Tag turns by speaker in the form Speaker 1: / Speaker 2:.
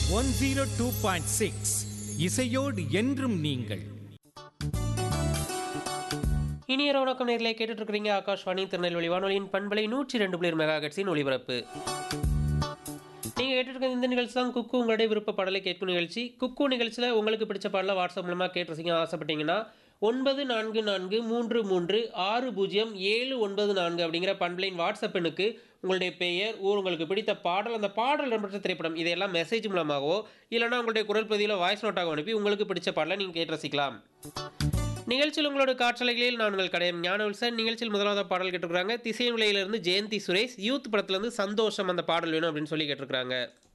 Speaker 1: one zero two point six இசையோடு என்றும் நீங்கள்
Speaker 2: இனிய வணக்கம் நேரிலே கேட்டுட்டு இருக்கிறீங்க ஆகாஷ்வாணி திருநெல்வேலி வானொலியின் பண்பலை நூற்றி ரெண்டு புள்ளி மெகாகட்ஸின் ஒளிபரப்பு நீங்கள் கேட்டுட்டு இருக்க இந்த நிகழ்ச்சி தான் குக்கு உங்களுடைய விருப்ப பாடலை கேட்கும் நிகழ்ச்சி குக்கு நிகழ்ச்சியில் உங்களுக்கு பிடிச்ச பாடலை வாட்ஸ்அப் மூலமாக கேட்டு ரசிக்க ஆசைப்பட்டீங்கன்னா ஒன்பது நான்கு நான்கு மூன்று மூன்று ஆறு பூஜ்ஜியம் ஏழு ஒன்பது நான்கு அப்படிங்கிற பண்பலையின் வாட்ஸ்அப் எண்ணுக்கு உங்களுடைய பெயர் ஊர் உங்களுக்கு பிடித்த பாடல் அந்த பாடல் இடம்பெற்ற திரைப்படம் இதையெல்லாம் மெசேஜ் மூலமாகவோ இல்லைனா உங்களுடைய குரல் பதிவில் வாய்ஸ் நோட்டாக அனுப்பி உங்களுக்கு பிடிச்ச பாடலை நீங்கள் கேட்டு ரசிக்கலாம் நிகழ்ச்சியில் உங்களோட காற்றலைகளில் நான் உங்கள் கடையம் ஞானவல்சன் நிகழ்ச்சியில் முதலாவது பாடல் கேட்டிருக்காங்க திசையன் விலையிலிருந்து ஜெயந்தி சுரேஷ் யூத் படத்துலேருந்து சந்தோஷம் அந்த பாடல் வேணும் அப்படின்னு சொல்லி கேட்டிருக்காங்க